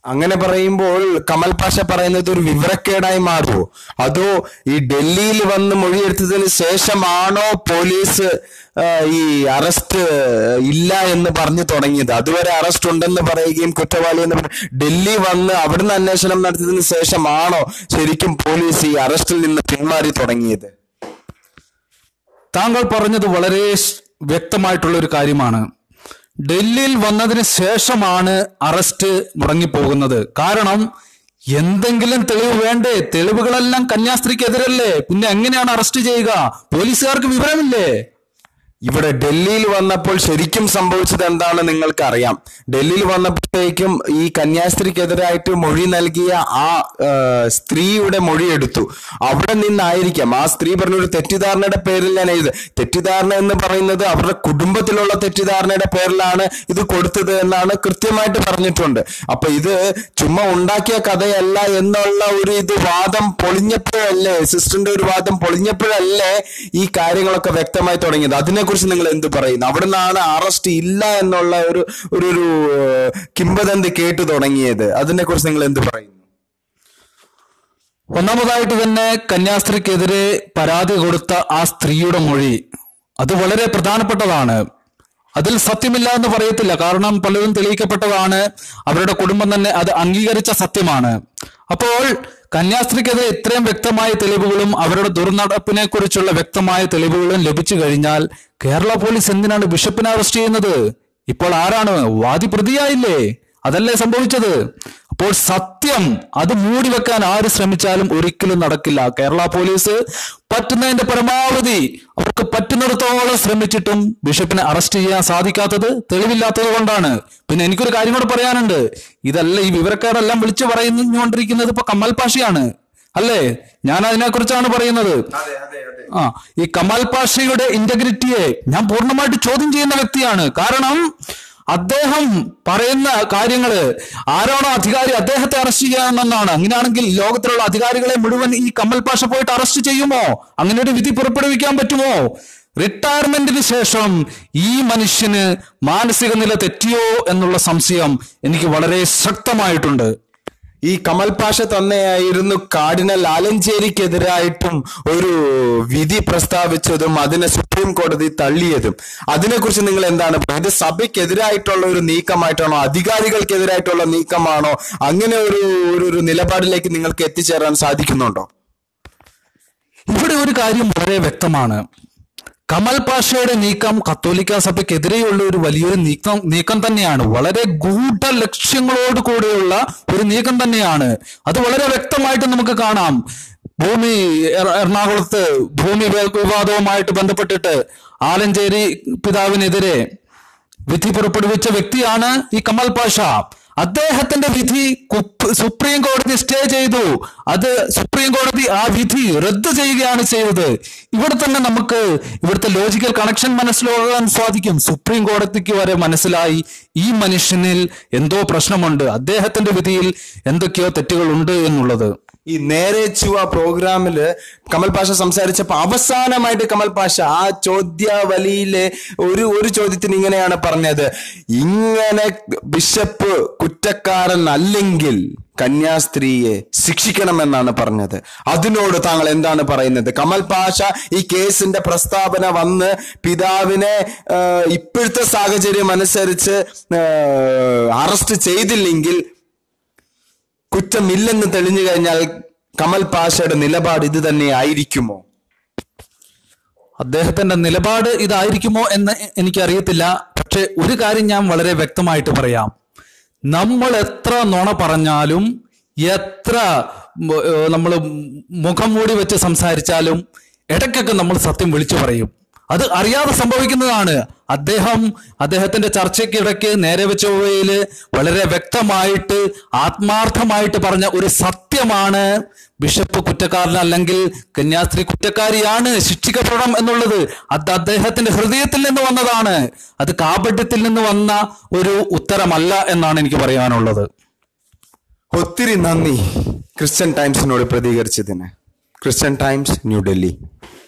അങ്ങനെ പറയുമ്പോൾ കമൽ പാഷ പറയുന്നത് ഒരു വിവരക്കേടായി മാറുമോ അതോ ഈ ഡൽഹിയിൽ വന്ന് മൊഴിയെടുത്തതിന് ശേഷമാണോ പോലീസ് ആ, ഈ അറസ്റ്റ് ഇല്ല എന്ന് പറഞ്ഞു തുടങ്ങിയത് അതുവരെ അറസ്റ്റ് ഉണ്ടെന്ന് പറയുകയും കുറ്റവാളി എന്ന് പറ- ഡൽഹി വന്ന് അവിടുന്ന് അന്വേഷണം നടത്തിയതിന് ശേഷമാണോ ശരിക്കും പോലീസ് ഈ അറസ്റ്റിൽ നിന്ന് പിന്മാറി തുടങ്ങിയത് താങ്കൾ പറഞ്ഞത് വളരെ സ് വ്യക്തമായിട്ടുള്ള ഒരു കാര്യമാണ് ഡൽഹിയിൽ വന്നതിന് ശേഷമാണ് അറസ്റ്റ് മുടങ്ങിപ്പോകുന്നത് കാരണം എന്തെങ്കിലും തെളിവ് വേണ്ടേ തെളിവുകളെല്ലാം കന്യാസ്ത്രീക്കെതിരല്ലേ പിന്നെ എങ്ങനെയാണ് അറസ്റ്റ് ചെയ്യുക പോലീസുകാർക്ക് വിവരമില്ലേ ഇവിടെ ഡൽഹിയിൽ വന്നപ്പോൾ ശരിക്കും സംഭവിച്ചത് എന്താണെന്ന് നിങ്ങൾക്ക് അറിയാം ഡൽഹിയിൽ വന്നപ്പോഴേക്കും ഈ കന്യാസ്ത്രീക്കെതിരായിട്ട് മൊഴി നൽകിയ ആ ആ, സ്ത്രീയുടെ മൊഴി എടുത്തു അവിടെ നിന്നായിരിക്കാം ആ സ്ത്രീ പറഞ്ഞ ഒരു തെറ്റിദ്ധാരണയുടെ പേരിൽ ഞാൻ എഴുതി തെറ്റിദ്ധാരണ എന്ന് പറയുന്നത് അവരുടെ കുടുംബത്തിലുള്ള തെറ്റിദ്ധാരണയുടെ പേരിലാണ് ഇത് കൊടുത്തത് എന്നാണ് കൃത്യമായിട്ട് പറഞ്ഞിട്ടുണ്ട് അപ്പൊ ഇത് ചുമ്മാ ഉണ്ടാക്കിയ കഥയല്ല എന്നുള്ള ഒരു ഇത് വാദം പൊളിഞ്ഞപ്പോഴല്ലേ സിസ്റ്ററിന്റെ ഒരു വാദം പൊളിഞ്ഞപ്പോഴല്ലേ ഈ കാര്യങ്ങളൊക്കെ വ്യക്തമായി തുടങ്ങിയത് അതിനെക്കുറിച്ച് നിങ്ങൾ എന്ത് പറയുന്നു അവിടെ നിന്നാണ് അറസ്റ്റ് ഇല്ല എന്നുള്ള ഒരു ഒരു ഒരു ഏഹ്, കിംവദന്തി കേട്ടു തുടങ്ങിയത് അതിനെക്കുറിച്ച് നിങ്ങൾ എന്ത് പറയുന്നു ഒന്നാമതായിട്ട് തന്നെ കന്യാസ്ത്രീക്കെതിരെ പരാതി കൊടുത്ത ആ സ്ത്രീയുടെ മൊഴി അത് വളരെ പ്രധാനപ്പെട്ടതാണ് അതിൽ സത്യമില്ല എന്ന് പറയത്തില്ല കാരണം പലതും തെളിയിക്കപ്പെട്ടതാണ് അവരുടെ കുടുംബം തന്നെ അത് അംഗീകരിച്ച സത്യമാണ് അപ്പോൾ കന്യാസ്ത്രീക്കെതിരെ ഇത്രയും വ്യക്തമായ തെളിവുകളും അവരുടെ ദുർനടപ്പിനെ കുറിച്ചുള്ള വ്യക്തമായ തെളിവുകളും ലഭിച്ചു കഴിഞ്ഞാൽ കേരള പോലീസ് എന്തിനാണ് ബിഷപ്പിനെ അറസ്റ്റ് ചെയ്യുന്നത് ഇപ്പോൾ ആരാണ് വാദി പ്രതിയായില്ലേ അതല്ലേ സംഭവിച്ചത് അപ്പോൾ സത്യം അത് മൂടി വെക്കാൻ ആര് ശ്രമിച്ചാലും ഒരിക്കലും നടക്കില്ല കേരള പോലീസ് പറ്റുന്നതിന്റെ പരമാവധി അവർക്ക് പറ്റുന്നിടത്തോളം ശ്രമിച്ചിട്ടും ബിഷപ്പിനെ അറസ്റ്റ് ചെയ്യാൻ സാധിക്കാത്തത് തെളിവില്ലാത്തത് കൊണ്ടാണ് പിന്നെ എനിക്കൊരു കാര്യം കൂടെ പറയാനുണ്ട് ഇതല്ല ഈ വിവരക്കാരെല്ലാം വിളിച്ചു പറയുന്നുകൊണ്ടിരിക്കുന്നത് ഇപ്പൊ കമൽ പാഷയാണ് അല്ലേ ഞാൻ അതിനെക്കുറിച്ചാണ് പറയുന്നത് ആ ഈ കമാൽ പാഷയുടെ ഇന്റഗ്രിറ്റിയെ ഞാൻ പൂർണ്ണമായിട്ട് ചോദ്യം ചെയ്യുന്ന വ്യക്തിയാണ് കാരണം അദ്ദേഹം പറയുന്ന കാര്യങ്ങള് ആരാണോ അധികാരി അദ്ദേഹത്തെ അറസ്റ്റ് ചെയ്യാമെന്നാണ് അങ്ങനെയാണെങ്കിൽ ലോകത്തിലുള്ള അധികാരികളെ മുഴുവൻ ഈ കമൽ പാഷ പോയിട്ട് അറസ്റ്റ് ചെയ്യുമോ അങ്ങനെ ഒരു വിധി പുറപ്പെടുവിക്കാൻ പറ്റുമോ റിട്ടയർമെന്റിന് ശേഷം ഈ മനുഷ്യന് മാനസിക നില തെറ്റിയോ എന്നുള്ള സംശയം എനിക്ക് വളരെ ശക്തമായിട്ടുണ്ട് ഈ കമൽ പാഷ തന്നെയായിരുന്നു കാർഡിനൽ ആലഞ്ചേരിക്കെതിരായിട്ടും ഒരു വിധി പ്രസ്താവിച്ചതും അതിനെ സുപ്രീം കോടതി തള്ളിയതും അതിനെക്കുറിച്ച് നിങ്ങൾ എന്താണ് പറയുന്നത് ഇത് സഭയ്ക്കെതിരായിട്ടുള്ള ഒരു നീക്കമായിട്ടാണോ അധികാരികൾക്കെതിരായിട്ടുള്ള നീക്കമാണോ അങ്ങനെ ഒരു ഒരു ഒരു നിലപാടിലേക്ക് നിങ്ങൾക്ക് എത്തിച്ചേരാൻ സാധിക്കുന്നുണ്ടോ ഇവിടെ ഒരു കാര്യം വളരെ വ്യക്തമാണ് കമൽ പാഷയുടെ നീക്കം കത്തോലിക്ക സഭയ്ക്കെതിരെയുള്ള ഒരു വലിയൊരു നീക്കം നീക്കം തന്നെയാണ് വളരെ ഗൂഢ ലക്ഷ്യങ്ങളോട് കൂടെയുള്ള ഒരു നീക്കം തന്നെയാണ് അത് വളരെ വ്യക്തമായിട്ട് നമുക്ക് കാണാം ഭൂമി എറ- എറണാകുളത്ത് ഭൂമി വി- വിവാദവുമായിട്ട് ബന്ധപ്പെട്ടിട്ട് ആലഞ്ചേരി പിതാവിനെതിരെ വിധി പുറപ്പെടുവിച്ച വ്യക്തിയാണ് ഈ കമൽ പാഷ അദ്ദേഹത്തിന്റെ വിധി കുപ്പ് സുപ്രീം കോടതി സ്റ്റേ ചെയ്തു അത് സുപ്രീം കോടതി ആ വിധി റദ്ദ് ചെയ്യുകയാണ് ചെയ്തത് ഇവിടെ തന്നെ നമുക്ക് ഇവിടുത്തെ ലോജിക്കൽ കണക്ഷൻ മനസ്സിലാകാൻ സാധിക്കും സുപ്രീം കോടതിക്ക് വരെ മനസ്സിലായി ഈ മനുഷ്യനിൽ എന്തോ പ്രശ്നമുണ്ട് അദ്ദേഹത്തിന്റെ വിധിയിൽ എന്തൊക്കെയോ തെറ്റുകളുണ്ട് എന്നുള്ളത് ഈ നേരെ ചുവ പ്രോഗ്രാമില് കമൽ പാഷ സംസാരിച്ചപ്പോ അവസാനമായിട്ട് കമൽ പാഷ ആ ചോദ്യാവലിയിലെ ഒരു ഒരു ചോദ്യത്തിന് ഇങ്ങനെയാണ് പറഞ്ഞത് ഇങ്ങനെ ബിഷപ്പ് കുറ്റക്കാരൻ അല്ലെങ്കിൽ കന്യാസ്ത്രീയെ ശിക്ഷിക്കണമെന്നാണ് പറഞ്ഞത് അതിനോട് താങ്കൾ എന്താണ് പറയുന്നത് കമൽ പാഷ ഈ കേസിന്റെ പ്രസ്താവന വന്ന് പിതാവിനെ ആ, ഇപ്പോഴത്തെ സാഹചര്യം അനുസരിച്ച് അറസ്റ്റ് ചെയ്തില്ലെങ്കിൽ കുറ്റമില്ലെന്ന് തെളിഞ്ഞു കഴിഞ്ഞാൽ കമൽ പാഷയുടെ നിലപാട് ഇത് തന്നെ ആയിരിക്കുമോ അദ്ദേഹത്തിന്റെ നിലപാട് ഇതായിരിക്കുമോ എന്ന് എ- എനിക്കറിയത്തില്ല പക്ഷെ ഒരു കാര്യം ഞാൻ വളരെ വ്യക്തമായിട്ട് പറയാം നമ്മൾ എത്ര നുണ പറഞ്ഞാലും എത്ര നമ്മൾ മുഖം മൂടി വെച്ച് സംസാരിച്ചാലും ഇടയ്ക്കൊക്കെ നമ്മൾ സത്യം വിളിച്ചു പറയും അത് അറിയാതെ സംഭവിക്കുന്നതാണ് അദ്ദേഹം അദ്ദേഹത്തിന്റെ ചർച്ചയ്ക്കിടയ്ക്ക് നേരെ വെച്ച ചൊവ്വയില് വളരെ വ്യക്തമായിട്ട് ആത്മാർത്ഥമായിട്ട് പറഞ്ഞ ഒരു സത്യമാണ് ബിഷപ്പ് കുറ്റക്കാരനല്ലെങ്കിൽ കന്യാസ്ത്രീ കുറ്റക്കാരിയാണ് ശിക്ഷിക്കപ്പെടണം എന്നുള്ളത് അത് അദ്ദേഹത്തിന്റെ ഹൃദയത്തിൽ നിന്ന് വന്നതാണ് അത് കാപട്യത്തിൽ നിന്ന് വന്ന ഒരു ഉത്തരമല്ല എന്നാണ് എനിക്ക് പറയാനുള്ളത് ഒത്തിരി നന്ദി ക്രിസ്ത്യൻ ടൈംസിനോട് പ്രതികരിച്ചതിന് ക്രിസ്ത്യൻ ടൈംസ് ന്യൂഡൽഹി